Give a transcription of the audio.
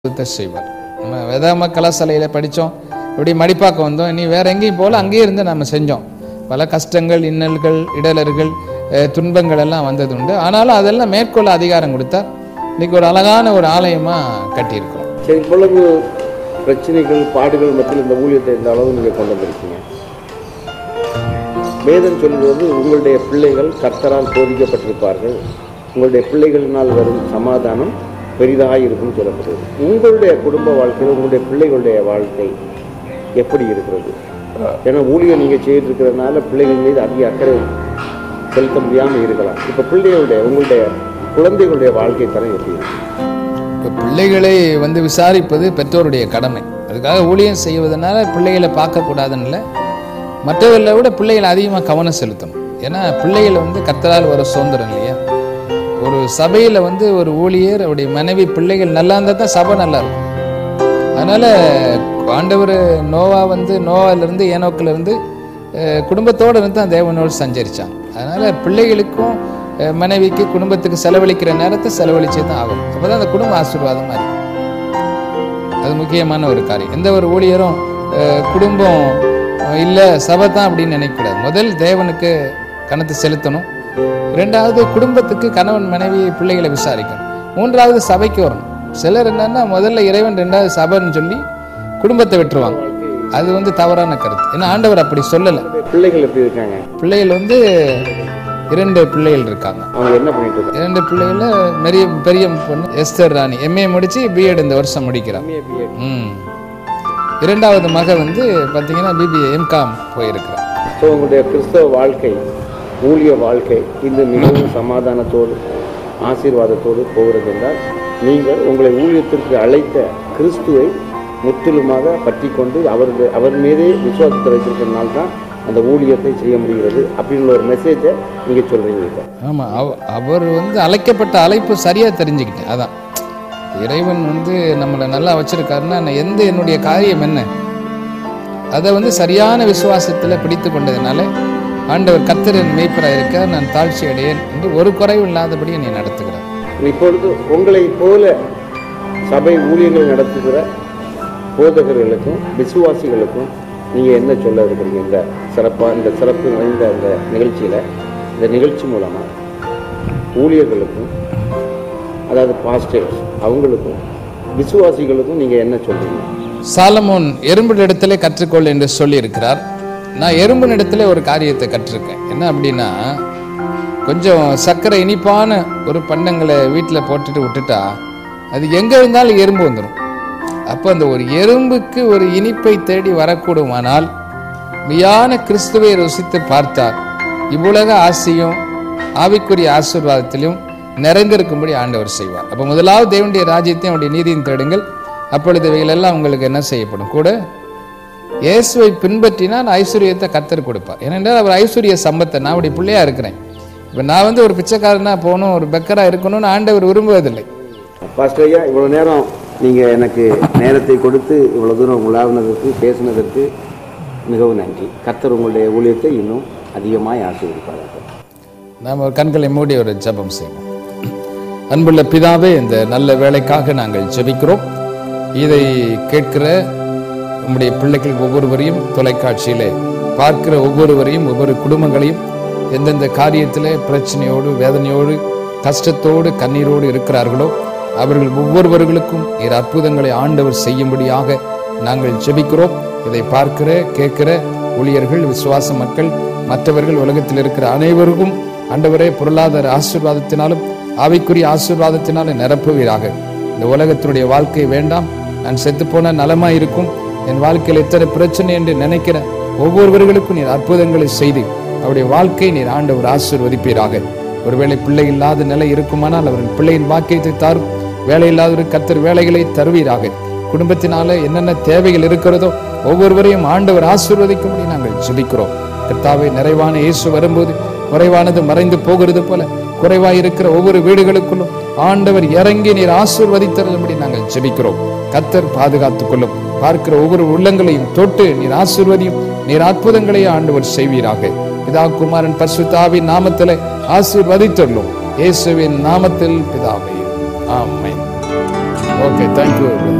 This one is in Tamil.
அற்புதத்தை செய்வார் நம்ம வேதாம கலாசாலையில் படித்தோம் இப்படி மடிப்பாக்கம் வந்தோம் இனி வேற எங்கேயும் போல அங்கேயே இருந்து நம்ம செஞ்சோம் பல கஷ்டங்கள் இன்னல்கள் இடலர்கள் அஹ், துன்பங்கள் எல்லாம் வந்தது உண்டு ஆனாலும் அதெல்லாம் மேற்கொள்ள அதிகாரம் கொடுத்தார் இன்னைக்கு ஒரு அழகான ஒரு ஆலயமாக கட்டியிருக்கிறோம் சரி இவ்வளவு பிரச்சனைகள் பாடுகள் மத்தியில் இந்த ஊழியத்தை இந்த அளவு நீங்கள் கொண்டு வந்திருக்கீங்க வேதம் சொல்வது உங்களுடைய பிள்ளைகள் கர்த்தரால் போதிக்கப்பட்டிருப்பார்கள் உங்களுடைய பிள்ளைகளினால் வரும் சமாதானம் பெரிதாக இருக்கும்னு சொல்லப்படுது உங்களுடைய குடும்ப வாழ்க்கையில் உங்களுடைய பிள்ளைகளுடைய வாழ்க்கை எப்படி இருக்கிறது ஏன்னா ஊழியம் நீங்கள் செய்திருக்கிறதுனால பிள்ளைகள் மீது அதிக அக்கறை செலுத்த முடியாமல் இருக்கலாம் இப்போ பிள்ளைகளுடைய உங்களுடைய குழந்தைகளுடைய வாழ்க்கை தரம் எப்படி இருக்கு இப்போ பிள்ளைகளை வந்து விசாரிப்பது பெற்றோருடைய கடமை அதுக்காக ஊழியம் செய்வதனால பிள்ளைகளை பார்க்கக்கூடாதுன்னு இல்லை மற்றவர்களை விட பிள்ளைகளை அதிகமாக கவனம் செலுத்தணும் ஏன்னா பிள்ளைகளை வந்து கர்த்தரால் வர சுதந்திரம் இல்லையா ஒரு சபையில் வந்து ஒரு ஊழியர் அவருடைய மனைவி பிள்ளைகள் நல்லா இருந்தால் தான் சபை நல்லா இருக்கும் அதனால ஆண்டவர் நோவா வந்து நோவாலிருந்து ஏனோக்கிலிருந்து அஹ், குடும்பத்தோடு இருந்து தான் தேவனோடு சஞ்சரிச்சாங்க அதனால பிள்ளைகளுக்கும் அஹ், மனைவிக்கு குடும்பத்துக்கு செலவழிக்கிற நேரத்தை செலவழிச்சே தான் ஆகும் அப்பதான் அந்த குடும்ப ஆசீர்வாதமா இருக்கும் அது முக்கியமான ஒரு காரியம் எந்த ஒரு ஊழியரும் அஹ், குடும்பம் அஹ், இல்ல சபை தான் அப்படின்னு நினைக்கக்கூடாது முதல் தேவனுக்கு கணத்தை செலுத்தணும் ரெண்டாவது குடும்பத்துக்கு கணவன் மனைவி பிள்ளைகளை விசாரிக்கணும் மூன்றாவது சபைக்கு வரணும் சிலர் என்னன்னா முதல்ல இறைவன் ரெண்டாவது சபைன்னு சொல்லி குடும்பத்தை விட்டுருவாங்க அது வந்து தவறான கருத்து ஏன்னா ஆண்டவர் அப்படி சொல்லலை பிள்ளைகள் எப்படி இருக்காங்க பிள்ளைகள் வந்து இரண்டு பிள்ளைகள் இருக்காங்க அவங்க என்ன பண்ணிட்டு இருக்காங்க இரண்டு பிள்ளைகள பெரிய பெரிய பொண்ணு எஸ்தர் ராணி எம்ஏ முடிச்சு பிஎட் இந்த வருஷம் முடிக்கிறான் ம் இரண்டாவது மக வந்து பார்த்தீங்கன்னா பிபிஏ எம்காம் போயிருக்கிறான் ஸோ உங்களுடைய கிறிஸ்தவ வாழ்க்கை ஊழிய வாழ்க்கை இந்த மிகவும் சமாதானத்தோடு ஆசீர்வாதத்தோடு போகிறது என்றால் நீங்கள் உங்களை ஊழியத்திற்கு அழைத்த கிறிஸ்துவை முற்றிலுமாக பற்றி கொண்டு அவருடைய அவர் மீதே விசுவாசத்தை வைத்திருக்கிறதுனால தான் அந்த ஊழியத்தை செய்ய முடிகிறது அப்படின்னு ஒரு மெசேஜை நீங்கள் சொல்கிறீங்க இப்போ ஆமாம் அவ அவர் வந்து அழைக்கப்பட்ட அழைப்பு சரியாக தெரிஞ்சுக்கிட்டேன் அதான் இறைவன் வந்து நம்மளை நல்லா வச்சிருக்காருன்னா நான் எந்த என்னுடைய காரியம் என்ன அதை வந்து சரியான விசுவாசத்தில் பிடித்து கொண்டதுனால ஆண்டவர் கர்த்தரின் மேய்ப்பராக இருக்க நான் தாழ்ச்சி அடையேன் என்று ஒரு குறைவு இல்லாதபடி என்னை நடத்துகிறார் இப்பொழுது உங்களை போல சபை ஊழியங்கள் நடத்துகிற போதகர்களுக்கும் விசுவாசிகளுக்கும் நீங்கள் என்ன சொல்ல இருக்கிறீங்க இந்த சிறப்பாக இந்த சிறப்பு நிறைந்த இந்த நிகழ்ச்சியில் இந்த நிகழ்ச்சி மூலமாக ஊழியர்களுக்கும் அதாவது பாஸ்டர்ஸ் அவங்களுக்கும் விசுவாசிகளுக்கும் நீங்கள் என்ன சொல்றீங்க சாலமோன் எறும்பினிடத்திலே கற்றுக்கொள் என்று சொல்லியிருக்கிறார் நான் எறும்பினிடத்திலே ஒரு காரியத்தை கற்றிருக்கேன் என்ன அப்படின்னா கொஞ்சம் சர்க்கரை இனிப்பான ஒரு பண்டங்களை வீட்டில் போட்டுட்டு விட்டுட்டா அது எங்கே இருந்தாலும் எறும்பு வந்துடும் அப்போ அந்த ஒரு எறும்புக்கு ஒரு இனிப்பை தேடி வரக்கூடுமானால் மெய்யான கிறிஸ்துவை ருசித்து பார்த்தார் இவ்வுலக ஆசையும் ஆவிக்குரிய ஆசீர்வாதத்திலும் நிறைந்திருக்கும்படி ஆண்டவர் செய்வார் அப்போ முதலாவது தேவனுடைய ராஜ்யத்தையும் அவருடைய நீதியும் தேடுங்கள் அப்பொழுது இவைகளெல்லாம் உங்களுக்கு என்ன செய்யப்படும் கூட இயேசுவை பின்பற்றினால் ஐஸ்வர்யத்தை கத்தர் கொடுப்பார் ஏனென்றால் அவர் ஐஸ்வர்ய சம்பத்தை நான் அவருடைய பிள்ளையா இருக்கிறேன் இப்போ நான் வந்து ஒரு பிச்சைக்காரனா போகணும் ஒரு பெக்கரா இருக்கணும்னு ஆண்டவர் விரும்புவதில்லை பாஸ்டர் ஐயா இவ்வளோ நேரம் நீங்கள் எனக்கு நேரத்தை கொடுத்து இவ்வளோ தூரம் உலாவினதற்கு பேசினதற்கு மிகவும் நன்றி கர்த்தர் உங்களுடைய ஊழியத்தை இன்னும் அதிகமாக ஆசீர்வதிப்பார்கள் நாம் ஒரு கண்களை மூடி ஒரு ஜெபம் செய்வோம் அன்புள்ள பிதாவே இந்த நல்ல வேலைக்காக நாங்கள் ஜெபிக்கிறோம் இதை கேட்கிற உம்முடைய பிள்ளைகள் ஒவ்வொருவரையும் தொலைக்காட்சியிலே பார்க்கிற ஒவ்வொருவரையும் ஒவ்வொரு குடும்பங்களையும் எந்தெந்த காரியத்திலே பிரச்சனையோடு வேதனையோடு கஷ்டத்தோடு கண்ணீரோடு இருக்கிறார்களோ அவர்கள் ஒவ்வொருவர்களுக்கும் நீர் அற்புதங்களை ஆண்டவர் செய்யும்படியாக நாங்கள் ஜெபிக்கிறோம் இதை பார்க்கிற கேட்கிற ஊழியர்கள் விசுவாச மக்கள் மற்றவர்கள் உலகத்தில் இருக்கிற அனைவருக்கும் ஆண்டவரே பொருளாதார ஆசீர்வாதத்தினாலும் ஆவிக்குரிய ஆசீர்வாதத்தினாலும் நிரப்புவீராக இந்த உலகத்தினுடைய வாழ்க்கை வேண்டாம் நான் செத்துப்போன நலமா இருக்கும் என் வாழ்க்கையில் எத்தனை பிரச்சனை என்று நினைக்கிற ஒவ்வொருவர்களுக்கும் நீர் அற்புதங்களை செய்து அவருடைய வாழ்க்கை நீர் ஆண்டவர் ஆசீர்வதிப்பீராக ஒருவேளை பிள்ளை இல்லாத நிலை இருக்குமானால் அவர்கள் பிள்ளையின் வாக்கியத்தை தாரும் வேலை இல்லாத கத்தர் வேலைகளை தருவீராக குடும்பத்தினால என்னென்ன தேவைகள் இருக்கிறதோ ஒவ்வொருவரையும் ஆண்டவர் ஆசீர்வதிக்கும்படி நாங்கள் ஜெபிக்கிறோம் கர்த்தாவே நிறைவான இயேசு வரும்போது குறைவானது மறைந்து போகிறது போல குறைவாய் இருக்கிற ஒவ்வொரு வீடுகளுக்குள்ளும் ஆண்டவர் இறங்கி நீர் ஆசீர்வதித்தரும்படி நாங்கள் ஜெபிக்கிறோம் கத்தர் பாதுகாத்துக் கொள்ளும் பார்க்கிற ஒவ்வொரு உள்ளங்களையும் தொட்டு நீர் ஆசீர்வதியும் நீர் அற்புதங்களை ஆண்டவர் செய்வீராக பிதா குமாரன் பரிசுத்தாவின் நாமத்திலே ஆசீர்வதித்துள்ளோம் இயேசுவின் நாமத்தில் பிதாவே ஆமென் ஓகே தேங்க்யூ